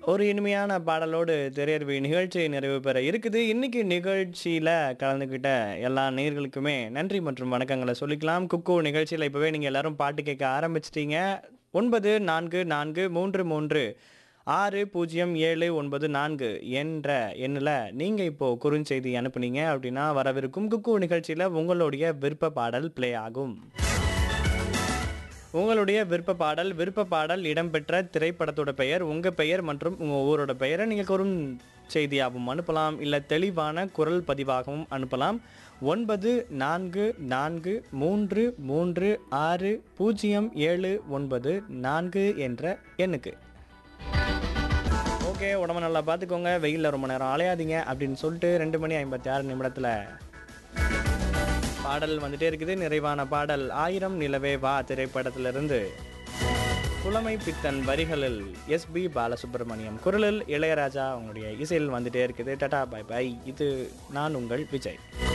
ஒரு இனிமையான பாடலோடு திரையரவு நிகழ்ச்சி நிறைவு பெற இருக்குது இன்னைக்கு நிகழ்ச்சியில் கலந்துக்கிட்ட எல்லா நேர்களுக்குமே நன்றி மற்றும் வணக்கங்களை சொல்லிக்கலாம் குக்கு நிகழ்ச்சியில் இப்போவே நீங்கள் எல்லாரும் பாட்டு கேட்க ஆரம்பிச்சிட்டீங்க ஒன்பது நான்கு நான்கு மூன்று மூன்று ஆறு பூஜ்ஜியம் ஏழு ஒன்பது நான்கு என்ற எண்ணில் நீங்கள் இப்போது குறுஞ்செய்தி அனுப்புனீங்க அப்படின்னா வரவிருக்கும் குக்கு நிகழ்ச்சியில் உங்களுடைய விருப்ப பாடல் ப்ளே ஆகும் உங்களுடைய விருப்ப பாடல் விருப்ப பாடல் இடம்பெற்ற திரைப்படத்தோட பெயர் உங்கள் பெயர் மற்றும் உங்கள் ஊரோட பெயரை நீங்கள் குறும் செய்தியாகவும் அனுப்பலாம் இல்லை தெளிவான குரல் பதிவாகவும் அனுப்பலாம் ஒன்பது நான்கு நான்கு மூன்று மூன்று ஆறு பூஜ்ஜியம் ஏழு ஒன்பது நான்கு என்ற எண்ணுக்கு ஓகே உடம்ப நல்லா பார்த்துக்கோங்க வெயிலில் ரொம்ப நேரம் அலையாதீங்க அப்படின்னு சொல்லிட்டு ரெண்டு மணி ஐம்பத்தி ஆறு நிமிடத்தில் பாடல் வந்துட்டே இருக்குது நிறைவான பாடல் ஆயிரம் நிலவே வா திரைப்படத்திலிருந்து புலமை பித்தன் வரிகளில் எஸ்பி பாலசுப்ரமணியம் குரலில் இளையராஜா அவங்களுடைய இசையில் வந்துட்டே இருக்குது டட்டா பை பை இது நான் உங்கள் விஜய்